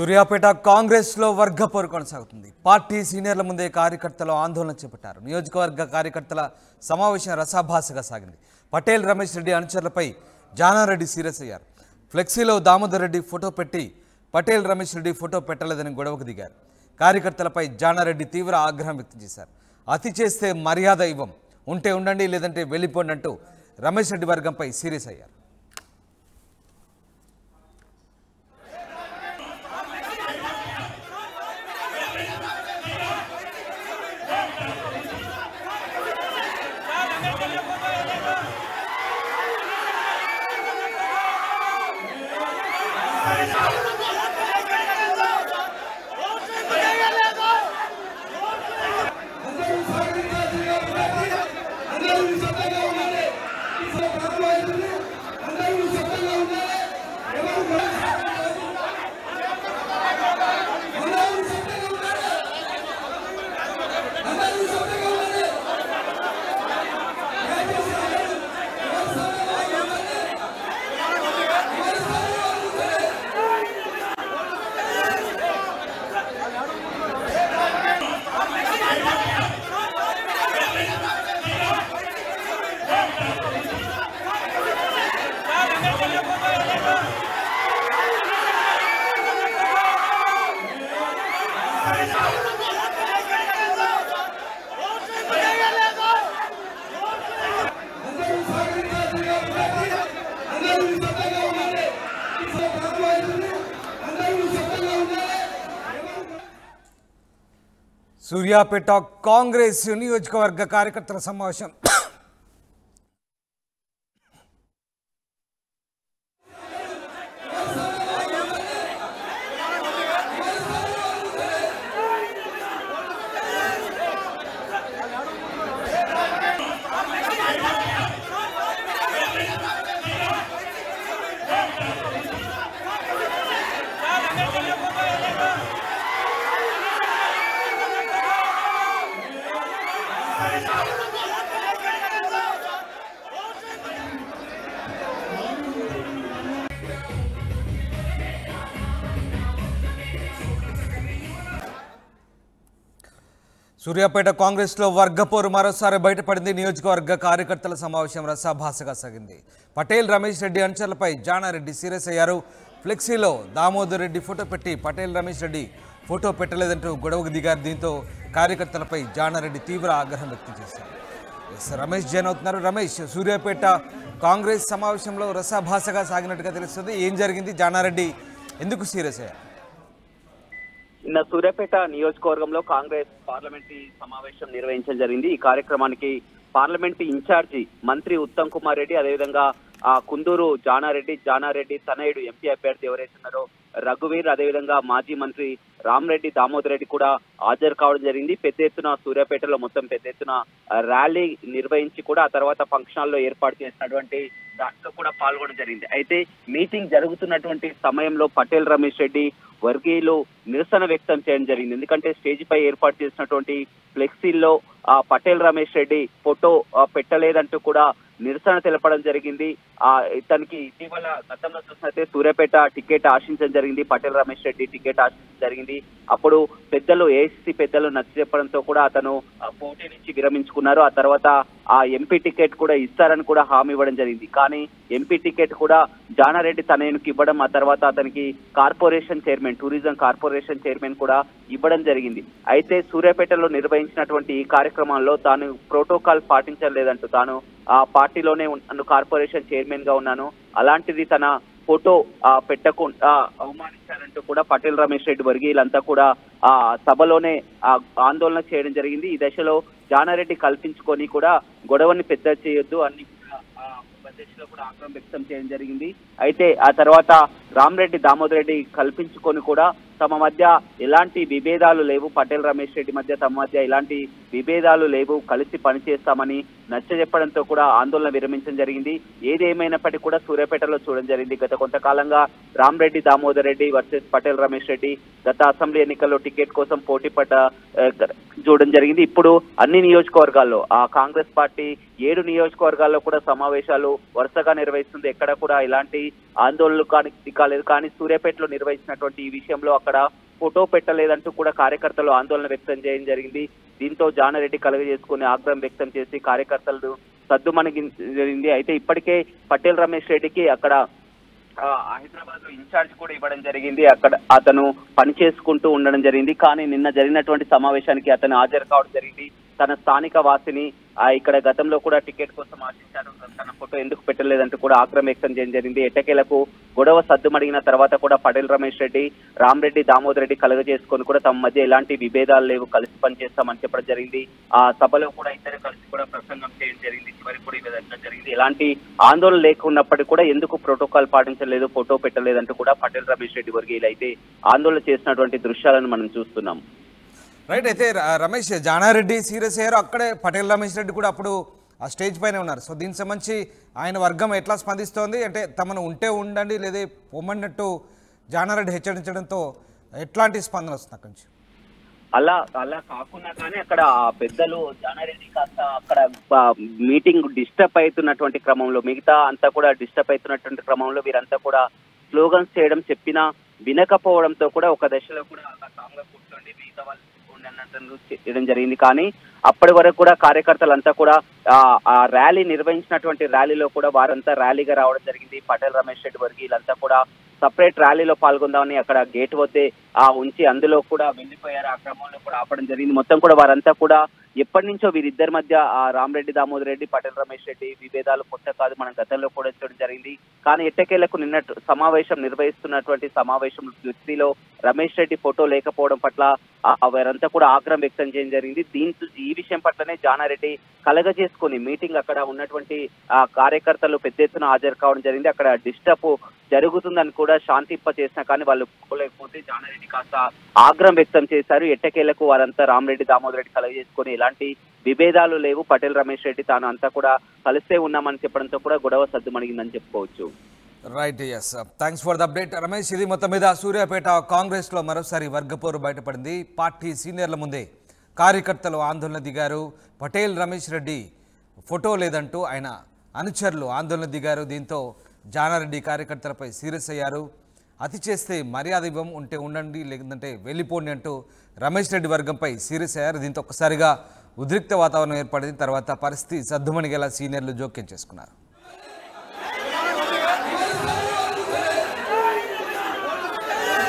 సూర్యాపేట కాంగ్రెస్లో వర్గ పోరు కొనసాగుతుంది పార్టీ సీనియర్ల ముందే కార్యకర్తలు ఆందోళన చేపట్టారు నియోజకవర్గ కార్యకర్తల సమావేశం రసాభాసగా సాగింది పటేల్ రమేష్ రెడ్డి అనుచరులపై జానారెడ్డి సీరియస్ అయ్యారు ఫ్లెక్సీలో దామోదర్ రెడ్డి ఫోటో పెట్టి పటేల్ రమేష్ రెడ్డి ఫోటో పెట్టలేదని గొడవకు దిగారు కార్యకర్తలపై జానారెడ్డి తీవ్ర ఆగ్రహం వ్యక్తం చేశారు అతి చేస్తే మర్యాద ఇవ్వం ఉంటే ఉండండి లేదంటే వెళ్ళిపోండి అంటూ రమేష్ రెడ్డి వర్గంపై సీరియస్ అయ్యారు సూర్యాపేట కాంగ్రెస్ నియోజకవర్గ కార్యకర్తల సమావేశం సూర్యాపేట కాంగ్రెస్లో వర్గపోరు మరోసారి బయటపడింది నియోజకవర్గ కార్యకర్తల సమావేశం రసాభాసగా సాగింది పటేల్ రమేష్ రెడ్డి అనుచరులపై జానారెడ్డి సీరియస్ అయ్యారు ఫ్లెక్సీలో దామోదర్ రెడ్డి ఫోటో పెట్టి పటేల్ రమేష్ రెడ్డి ఫోటో పెట్టలేదంటూ గొడవకు దిగారు దీంతో కార్యకర్తలపై జానారెడ్డి తీవ్ర ఆగ్రహం వ్యక్తం చేశారు ఎస్ రమేష్ జైన్ అవుతున్నారు రమేష్ సూర్యాపేట కాంగ్రెస్ సమావేశంలో రసాభాసగా సాగినట్టుగా తెలుస్తుంది ఏం జరిగింది జానారెడ్డి ఎందుకు సీరియస్ అయ్యారు నిన్న సూర్యాపేట నియోజకవర్గంలో కాంగ్రెస్ పార్లమెంటరీ సమావేశం నిర్వహించడం జరిగింది ఈ కార్యక్రమానికి పార్లమెంట్ ఇన్ఛార్జి మంత్రి ఉత్తమ్ కుమార్ రెడ్డి అదేవిధంగా ఆ కుందూరు జానారెడ్డి జానారెడ్డి తనయుడు ఎంపీ అభ్యర్థి ఎవరైతే ఉన్నారో రఘువీర్ అదేవిధంగా మాజీ మంత్రి రామరెడ్డి దామోదర్ రెడ్డి కూడా హాజరు కావడం జరిగింది పెద్ద ఎత్తున సూర్యాపేటలో మొత్తం పెద్ద ఎత్తున ర్యాలీ నిర్వహించి కూడా ఆ తర్వాత ఫంక్షన్ హాల్లో ఏర్పాటు చేసినటువంటి దాంట్లో కూడా పాల్గొనడం జరిగింది అయితే మీటింగ్ జరుగుతున్నటువంటి సమయంలో పటేల్ రమేష్ రెడ్డి వర్గీయులు నిరసన వ్యక్తం చేయడం జరిగింది ఎందుకంటే స్టేజ్ పై ఏర్పాటు చేసినటువంటి ఫ్లెక్సీల్లో ఆ పటేల్ రమేష్ రెడ్డి ఫోటో ఆ, పెట్టలేదంటూ కూడా నిరసన తెలపడం జరిగింది ఆ ఇతనికి ఇటీవల గతంలో చూసినట్టే సూర్యాపేట టికెట్ ఆశించడం జరిగింది పటేల్ రమేష్ రెడ్డి టికెట్ ఆశించడం జరిగింది అప్పుడు పెద్దలు ఏసీసీ పెద్దలు నచ్చ చెప్పడంతో కూడా అతను ఆ పోటీ నుంచి విరమించుకున్నారు ఆ తర్వాత ఆ ఎంపీ టికెట్ కూడా ఇస్తారని కూడా హామీ ఇవ్వడం జరిగింది కానీ ఎంపీ టికెట్ కూడా జానారెడ్డి తనయునికి ఇవ్వడం ఆ తర్వాత అతనికి corporation chairman tourism corporation chairman కూడా ఇవ్వడం జరిగింది అయితే సూర్యాపేటలో నిర్వహించినటువంటి ఈ కార్యక్రమంలో తాను ప్రోటోకాల్ పాటించలేదంటూ తాను ఆ పార్టీలోనే ఉన్నాను కార్పొరేషన్ చైర్మన్ గా ఉన్నాను అలాంటిది తన ఫోటో ఆ, పెట్టకుండా అవమానించారంటూ కూడా పటేల్ రమేష్ రెడ్డి వర్గీయులంతా కూడా ఆ సభలోనే ఆ ఆందోళన చేయడం జరిగింది ఈ దశలో జానారెడ్డి కల్పించుకొని కూడా గొడవని పెద్ద చేయొద్దు అన్ని కూడా ఆ, దశలో కూడా ఆగ్రహం వ్యక్తం చేయడం జరిగింది అయితే ఆ తర్వాత రామరెడ్డి దామోదర్ రెడ్డి కల్పించుకొని కూడా తమ మధ్య ఎలాంటి విభేదాలు లేవు పటేల్ రమేష్ రెడ్డి మధ్య తమ మధ్య ఎలాంటి విభేదాలు లేవు కలిసి పనిచేస్తామని నచ్చ చెప్పడంతో కూడా ఆందోళన విరమించడం జరిగింది ఏది ఏమైనప్పటికీ కూడా సూర్యాపేటలో చూడడం జరిగింది గత కొంతకాలంగా రామరెడ్డి దామోదర్ రెడ్డి వర్సెస్ పటేల్ రమేష్ రెడ్డి గత అసెంబ్లీ ఎన్నికల్లో టికెట్ కోసం పోటీ పడ్డ ఆ, చూడడం జరిగింది ఇప్పుడు అన్ని నియోజకవర్గాల్లో ఆ కాంగ్రెస్ పార్టీ ఏడు నియోజకవర్గాల్లో కూడా సమావేశాలు వరుసగా నిర్వహిస్తుంది ఎక్కడ కూడా ఇలాంటి ఆందోళనలు కానీ కాలేదు కానీ సూర్యాపేటలో నిర్వహించినటువంటి ఈ విషయంలో అక్కడ ఫోటో పెట్టలేదంటూ కూడా కార్యకర్తలు ఆందోళన వ్యక్తం చేయడం జరిగింది దీంతో జానారెడ్డి కలుగజేసుకుని ఆగ్రహం వ్యక్తం చేసి కార్యకర్తలు సద్దుమణిగి జరిగింది అయితే ఇప్పటికే పటేల్ రమేష్ రెడ్డికి అక్కడ ఆ, హైదరాబాద్ లో ఇన్ఛార్జ్ కూడా ఇవ్వడం జరిగింది అక్కడ అతను పని చేసుకుంటూ ఉండడం జరిగింది కానీ నిన్న జరిగినటువంటి సమావేశానికి అతను హాజరు కావడం జరిగింది తన స్థానిక వాసిని ఆ, ఇక్కడ గతంలో కూడా టికెట్ కోసం ఆశించారు తన ఫోటో ఎందుకు పెట్టలేదంటూ కూడా ఆగ్రహం వ్యక్తం చేయడం జరిగింది ఎట్టకేలకు గొడవ సద్దుమడిగిన తర్వాత కూడా పటేల్ రమేష్ రెడ్డి రామరెడ్డి దామోదర్ రెడ్డి కలుగజేసుకొని కూడా తమ మధ్య ఎలాంటి విభేదాలు లేవు కలిసి పనిచేస్తామని చెప్పడం జరిగింది ఆ సభలో కూడా ఇద్దరు కలిసి కూడా ప్రసంగం చేయడం జరిగింది చివరికి కూడా ఈ విధంగా జరిగింది ఎలాంటి ఆందోళన లేకున్నప్పటికీ కూడా ఎందుకు ప్రోటోకాల్ పాటించలేదు ఫోటో పెట్టలేదంటూ కూడా పటేల్ రమేష్ రెడ్డి వర్గీయులు అయితే ఆందోళన చేసినటువంటి దృశ్యాలను మనం చూస్తున్నాం రైట్ అయితే ర- రమేష్ జానారెడ్డి సీరియస్ అయ్యారు అక్కడే పటేల్ రమేష్ రెడ్డి కూడా అప్పుడు ఆ స్టేజ్ పైనే ఉన్నారు సో దీనికి సంబంధించి ఆయన వర్గం ఎట్లా స్పందిస్తోంది అంటే తమను ఉంటే ఉండండి లేదా పొమ్మన్నట్టు జానారెడ్డి హెచ్చరించడంతో ఎట్లాంటి స్పందన వస్తుంది అక్కడి నుంచి అలా అలా కాకుండా కానీ అక్కడ ఆ పెద్దలు జానారెడ్డి కాస్త అక్కడ మీటింగ్ డిస్టర్బ్ అవుతున్నటువంటి క్రమంలో మిగతా అంతా కూడా డిస్టర్బ్ అవుతున్నటువంటి క్రమంలో వీరంతా కూడా స్లోగన్స్ చేయడం చెప్పినా వినకపోవడంతో కూడా ఒక దశలో కూడా అలా కామ్గా కూర్చోండి మిగతా వాళ్ళు చూసుకోండి అన్నట్టు చేయడం జరిగింది కానీ అప్పటి వరకు కూడా కార్యకర్తలంతా కూడా ఆ ఆ ర్యాలీ నిర్వహించినటువంటి ర్యాలీలో కూడా వారంతా ర్యాలీగా రావడం జరిగింది పటేల్ రమేష్ రెడ్డి వర్గీ వీళ్ళంతా కూడా సపరేట్ ర్యాలీలో పాల్గొందామని అక్కడ గేట్ వద్దే ఆ ఉంచి అందులో కూడా వెళ్ళిపోయారు ఆ క్రమంలో కూడా ఆపడం జరిగింది మొత్తం కూడా వారంతా కూడా ఎప్పటి నుంచో వీరిద్దరి మధ్య ఆ రామరెడ్డి దామోదర్ రెడ్డి పటేల్ రమేష్ రెడ్డి విభేదాలు కొత్త కాదు మనం గతంలో కూడా చూడడం జరిగింది కానీ ఎట్టకేలకు నిన్న సమావేశం నిర్వహిస్తున్నటువంటి సమావేశం దృష్టిలో రమేష్ రెడ్డి ఫోటో లేకపోవడం పట్ల ఆ- వారంతా కూడా ఆగ్రహం వ్యక్తం చేయడం జరిగింది దీంతో ఈ విషయం పట్లనే జానారెడ్డి కలగజేసుకొని మీటింగ్ అక్కడ ఉన్నటువంటి ఆ కార్యకర్తలు పెద్ద ఎత్తున హాజరు కావడం జరిగింది అక్కడ డిస్టర్బ్ జరుగుతుందని కూడా శాంతింప చేసినా కానీ వాళ్ళు పోలేకపోతే జానారెడ్డి కాస్త ఆగ్రహం వ్యక్తం చేశారు ఎట్టకేలకు వారంతా రామరెడ్డి దామోదర్ రెడ్డి కలగజేసుకొని ఎలాంటి విభేదాలు లేవు పటేల్ రమేష్ రెడ్డి తాను అంతా కూడా కలిసే ఉన్నామని చెప్పడంతో కూడా గొడవ సద్దుమణిగిందని చెప్పుకోవచ్చు right yes thanks for the update Ramesh ఇది మొత్తం మీద సూర్యాపేట కాంగ్రెస్లో మరోసారి వర్గపోరు బయటపడింది పార్టీ సీనియర్ల ముందే కార్యకర్తలు ఆందోళన దిగారు పటేల్ రమేష్ రెడ్డి ఫోటో లేదంటూ ఆయన అనుచరులు ఆందోళన దిగారు దీంతో జానారెడ్డి కార్యకర్తలపై సీరియస్ అయ్యారు అతి చేస్తే మర్యాద ఇవ్వం ఉంటే ఉండండి లేదంటే వెళ్ళిపోండి అంటూ రమేష్ రెడ్డి వర్గంపై సీరియస్ అయ్యారు దీంతో ఒక్కసారిగా ఉద్రిక్త వాతావరణం ఏర్పడింది తర్వాత పరిస్థితి సద్దుమణిగేలా సీనియర్లు జోక్యం చేసుకున్నారు